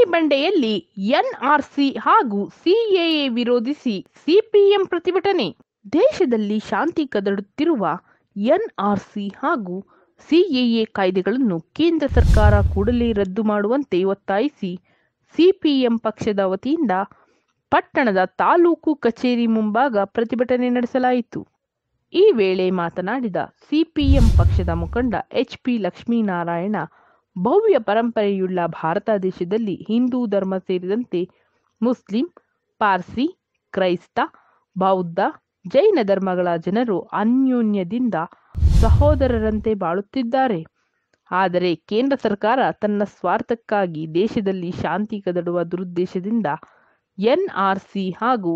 ಗುಡಿಬಂಡೆಯಲ್ಲಿ NRC ಹಾಗೂ CAA ವಿರೋಧಿಸಿ CPM ಪ್ರತಿಭಟನೆ ದೇಶದಲ್ಲಿ ಶಾಂತಿ ಕದಡುತ್ತಿರುವ ಎನ್ಆರ್ಸಿ ಹಾಗೂ ಸಿಎಎ ಕಾಯ್ದೆಗಳನ್ನು ಕೇಂದ್ರ ಸರ್ಕಾರ ಕೂಡಲೇ ರದ್ದು ಮಾಡುವಂತೆ ಒತ್ತಾಯಿಸಿ ಸಿಪಿಎಂ ಪಕ್ಷದ ವತಿಯಿಂದ ಪಟ್ಟಣದ ತಾಲೂಕು ಕಚೇರಿ ಮುಂಭಾಗ ಪ್ರತಿಭಟನೆ ನಡೆಸಲಾಯಿತು ಈ ವೇಳೆ ಮಾತನಾಡಿದ ಸಿಪಿಎಂ ಪಕ್ಷದ ಮುಖಂಡ ಎಚ್ ಪಿ ಲಕ್ಷ್ಮೀನಾರಾಯಣ ಭವ್ಯ ಪರಂಪರೆಯುಳ್ಳ ಭಾರತ ದೇಶದಲ್ಲಿ ಹಿಂದೂ ಧರ್ಮ ಸೇರಿದಂತೆ ಮುಸ್ಲಿಂ ಪಾರ್ಸಿ ಕ್ರೈಸ್ತ ಬೌದ್ಧ ಜೈನ ಧರ್ಮಗಳ ಜನರು ಅನ್ಯೋನ್ಯದಿಂದ ಸಹೋದರರಂತೆ ಬಾಳುತ್ತಿದ್ದಾರೆ ಆದರೆ ಕೇಂದ್ರ ಸರ್ಕಾರ ತನ್ನ ಸ್ವಾರ್ಥಕ್ಕಾಗಿ ದೇಶದಲ್ಲಿ ಶಾಂತಿ ಕದಡುವ ದುರುದ್ದೇಶದಿಂದ ಎನ್ಆರ್ಸಿ ಹಾಗೂ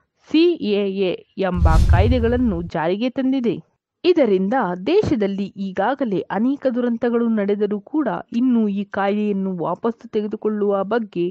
ಸಿಎಎ ಎಂಬ ಕಾಯ್ದೆಗಳನ್ನು ಜಾರಿಗೆ ತಂದಿದೆ ಇದರಿಂದ ದೇಶದಲ್ಲಿ ಈಗಾಗಲೇ ಅನೇಕ ದುರಂತಗಳು ನಡೆದರೂ ಕೂಡ ಇನ್ನೂ ಈ ಕಾಯ್ದೆಯನ್ನು ವಾಪಸ್ಸು ತೆಗೆದುಕೊಳ್ಳುವ ಬಗ್ಗೆ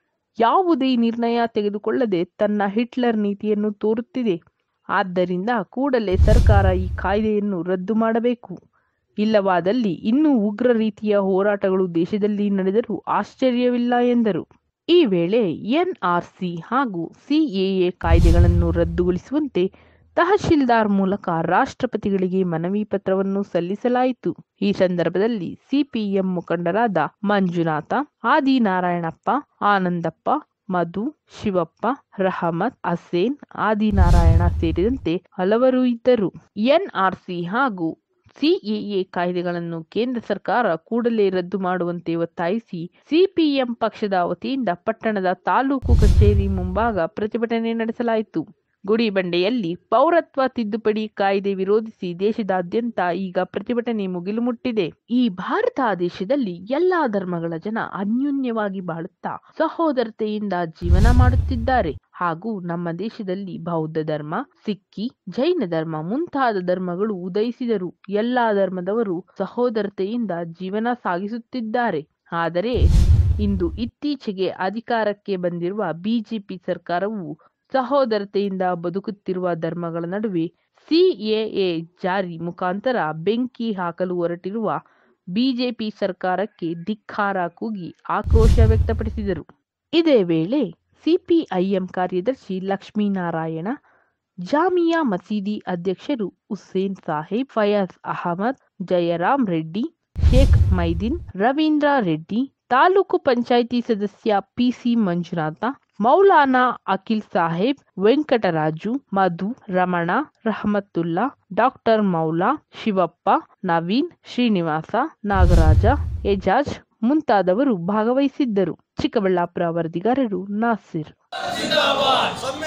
ಯಾವುದೇ ನಿರ್ಣಯ ತೆಗೆದುಕೊಳ್ಳದೆ ತನ್ನ ಹಿಟ್ಲರ್ ನೀತಿಯನ್ನು ತೋರುತ್ತಿದೆ ಆದ್ದರಿಂದ ಕೂಡಲೇ ಸರ್ಕಾರ ಈ ಕಾಯ್ದೆಯನ್ನು ರದ್ದು ಮಾಡಬೇಕು ಇಲ್ಲವಾದಲ್ಲಿ ಇನ್ನೂ ಉಗ್ರ ರೀತಿಯ ಹೋರಾಟಗಳು ದೇಶದಲ್ಲಿ ನಡೆದರೂ ಆಶ್ಚರ್ಯವಿಲ್ಲ ಎಂದರು ಈ ವೇಳೆ ಎನ್ಆರ್ಸಿ ಹಾಗೂ ಸಿಎಎ ಕಾಯ್ದೆಗಳನ್ನು ರದ್ದುಗೊಳಿಸುವಂತೆ ತಹಶೀಲ್ದಾರ್ ಮೂಲಕ ರಾಷ್ಟ್ರಪತಿಗಳಿಗೆ ಮನವಿ ಪತ್ರವನ್ನು ಸಲ್ಲಿಸಲಾಯಿತು ಈ ಸಂದರ್ಭದಲ್ಲಿ ಸಿಪಿಎಂ ಮುಖಂಡರಾದ ಮಂಜುನಾಥ ಆದಿನಾರಾಯಣಪ್ಪ ಆನಂದಪ್ಪ ಮಧು ಶಿವಪ್ಪ ರಹಮತ್ ಹಸೇನ್ ಆದಿನಾರಾಯಣ ಸೇರಿದಂತೆ ಹಲವರು ಇದ್ದರು ಎನ್ಆರ್ಸಿ ಹಾಗೂ ಸಿಎಎ ಕಾಯ್ದೆಗಳನ್ನು ಕೇಂದ್ರ ಸರ್ಕಾರ ಕೂಡಲೇ ರದ್ದು ಮಾಡುವಂತೆ ಒತ್ತಾಯಿಸಿ ಸಿಪಿಎಂ ಪಕ್ಷದ ವತಿಯಿಂದ ಪಟ್ಟಣದ ತಾಲೂಕು ಕಚೇರಿ ಮುಂಭಾಗ ಪ್ರತಿಭಟನೆ ನಡೆಸಲಾಯಿತು ಗುಡಿಬಂಡೆಯಲ್ಲಿ ಪೌರತ್ವ ತಿದ್ದುಪಡಿ ಕಾಯ್ದೆ ವಿರೋಧಿಸಿ ದೇಶದಾದ್ಯಂತ ಈಗ ಪ್ರತಿಭಟನೆ ಮುಗಿಲು ಮುಟ್ಟಿದೆ ಈ ಭಾರತ ದೇಶದಲ್ಲಿ ಎಲ್ಲಾ ಧರ್ಮಗಳ ಜನ ಅನ್ಯೋನ್ಯವಾಗಿ ಬಾಳುತ್ತಾ ಸಹೋದರತೆಯಿಂದ ಜೀವನ ಮಾಡುತ್ತಿದ್ದಾರೆ ಹಾಗೂ ನಮ್ಮ ದೇಶದಲ್ಲಿ ಬೌದ್ಧ ಧರ್ಮ ಸಿಕ್ಕಿ ಜೈನ ಧರ್ಮ ಮುಂತಾದ ಧರ್ಮಗಳು ಉದಯಿಸಿದರು ಎಲ್ಲಾ ಧರ್ಮದವರು ಸಹೋದರತೆಯಿಂದ ಜೀವನ ಸಾಗಿಸುತ್ತಿದ್ದಾರೆ ಆದರೆ ಇಂದು ಇತ್ತೀಚೆಗೆ ಅಧಿಕಾರಕ್ಕೆ ಬಂದಿರುವ ಬಿಜೆಪಿ ಸರ್ಕಾರವು ಸಹೋದರತೆಯಿಂದ ಬದುಕುತ್ತಿರುವ ಧರ್ಮಗಳ ನಡುವೆ ಸಿಎಎ ಜಾರಿ ಮುಖಾಂತರ ಬೆಂಕಿ ಹಾಕಲು ಹೊರಟಿರುವ ಬಿಜೆಪಿ ಸರ್ಕಾರಕ್ಕೆ ಧಿಕ್ಕಾರ ಕೂಗಿ ಆಕ್ರೋಶ ವ್ಯಕ್ತಪಡಿಸಿದರು ಇದೇ ವೇಳೆ ಸಿಪಿಐಎಂ ಕಾರ್ಯದರ್ಶಿ ಲಕ್ಷ್ಮೀನಾರಾಯಣ ಜಾಮಿಯಾ ಮಸೀದಿ ಅಧ್ಯಕ್ಷರು ಹುಸೇನ್ ಸಾಹೇಬ್ ಫಯಾಜ್ ಅಹಮದ್ ಜಯರಾಮ್ ರೆಡ್ಡಿ ಶೇಖ್ ಮೈದೀನ್ ರವೀಂದ್ರ ರೆಡ್ಡಿ ತಾಲೂಕು ಪಂಚಾಯಿತಿ ಸದಸ್ಯ ಪಿಸಿ ಮಂಜುನಾಥ ಮೌಲಾನಾ ಅಖಿಲ್ ಸಾಹೇಬ್ ವೆಂಕಟರಾಜು ಮಧು ರಮಣ ರಹಮತ್ತುಲ್ಲಾ ಡಾಕ್ಟರ್ ಮೌಲಾ ಶಿವಪ್ಪ ನವೀನ್ ಶ್ರೀನಿವಾಸ ನಾಗರಾಜ ಎಜಾಜ್ ಮುಂತಾದವರು ಭಾಗವಹಿಸಿದ್ದರು ಚಿಕ್ಕಬಳ್ಳಾಪುರ ವರದಿಗಾರರು ನಾಸಿರ್